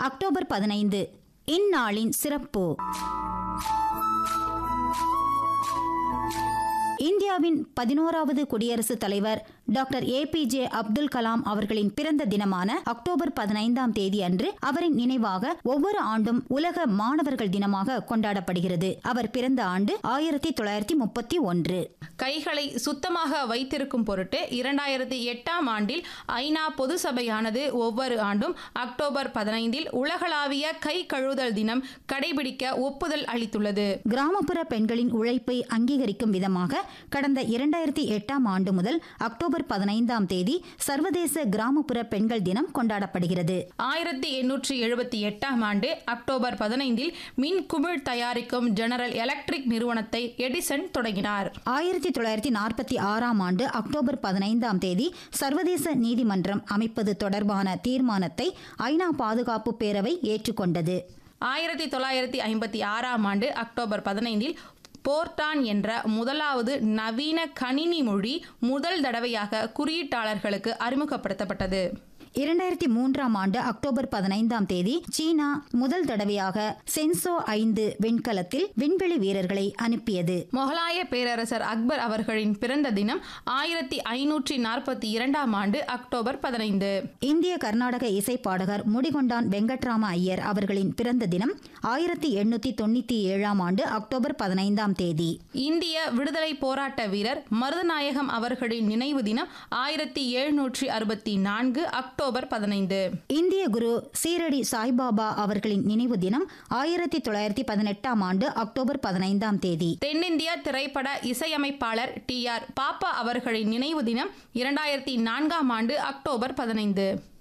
October பதினைந்து இந்நாளின் சிறப்பு இந்தியாவின் பதினோராவது குடியரசுத் தலைவர் டாக்டர் ஏபிஜே அப்துல் கலாம் அவர்களின் பிறந்த தினமான அக்டோபர் பதினைந்தாம் தேதி அன்று அவரின் நினைவாக ஒவ்வொரு ஆண்டும் உலக மாணவர்கள் தினமாக கொண்டாடப்படுகிறது அவர் பிறந்த ஆண்டு ஆயிரத்தி தொள்ளாயிரத்தி முப்பத்தி ஒன்று கைகளை சுத்தமாக வைத்திருக்கும் பொருட்டு இரண்டாயிரத்தி எட்டாம் ஆண்டில் ஐநா பொது சபையானது ஒவ்வொரு ஆண்டும் அக்டோபர் பதினைந்தில் உலகளாவிய கை கழுவுதல் தினம் கடைபிடிக்க ஒப்புதல் அளித்துள்ளது கிராமப்புற பெண்களின் உழைப்பை அங்கீகரிக்கும் விதமாக கடந்த இரண்டாயிரத்தி எட்டாம் ஆண்டு முதல் அக்டோபர் பதினைந்தாம் தேதி சர்வதேச கிராமப்புற பெண்கள் தினம் கொண்டாடப்படுகிறது ஆயிரத்தி எண்ணூற்றி எழுபத்தி எட்டாம் ஆண்டு அக்டோபர் பதினைந்தில் மின் குமிழ் தயாரிக்கும் ஜெனரல் எலக்ட்ரிக் நிறுவனத்தை எடிசன் தொடங்கினார் ஆயிரத்தி தொள்ளாயிரத்தி நாற்பத்தி ஆறாம் ஆண்டு அக்டோபர் பதினைந்தாம் தேதி சர்வதேச நீதிமன்றம் அமைப்பது தொடர்பான தீர்மானத்தை ஐநா பாதுகாப்பு பேரவை ஏற்றுக்கொண்டது ஆயிரத்தி தொள்ளாயிரத்தி ஐம்பத்தி ஆறாம் ஆண்டு அக்டோபர் பதினைந்தில் போர்டான் என்ற முதலாவது நவீன கணினி மொழி முதல் தடவையாக குறியீட்டாளர்களுக்கு அறிமுகப்படுத்தப்பட்டது இரண்டாயிரத்தி மூன்றாம் ஆண்டு அக்டோபர் பதினைந்தாம் தேதி சீனா முதல் தடவையாக சென்சோ ஐந்து விண்கலத்தில் விண்வெளி வீரர்களை அனுப்பியது மொகலாய பேரரசர் அக்பர் அவர்களின் பிறந்த தினம் ஆயிரத்தி ஐநூற்றி நாற்பத்தி இரண்டாம் ஆண்டு அக்டோபர் பதினைந்து இந்திய கர்நாடக இசை பாடகர் முடிகொண்டான் வெங்கட்ராம ஐயர் அவர்களின் பிறந்த தினம் ஆயிரத்தி எண்ணூத்தி தொண்ணூத்தி ஏழாம் ஆண்டு அக்டோபர் பதினைந்தாம் தேதி இந்திய விடுதலை போராட்ட வீரர் மருதநாயகம் அவர்களின் நினைவு தினம் ஆயிரத்தி எழுநூற்றி அறுபத்தி நான்கு அக்டோபர் பதினைந்து இந்திய குரு சீரடி சாய்பாபா அவர்களின் நினைவு தினம் ஆயிரத்தி தொள்ளாயிரத்தி பதினெட்டாம் ஆண்டு அக்டோபர் பதினைந்தாம் தேதி தென்னிந்திய திரைப்பட இசையமைப்பாளர் டி ஆர் பாப்பா அவர்களின் நினைவு தினம் இரண்டாயிரத்தி நான்காம் ஆண்டு அக்டோபர் பதினைந்து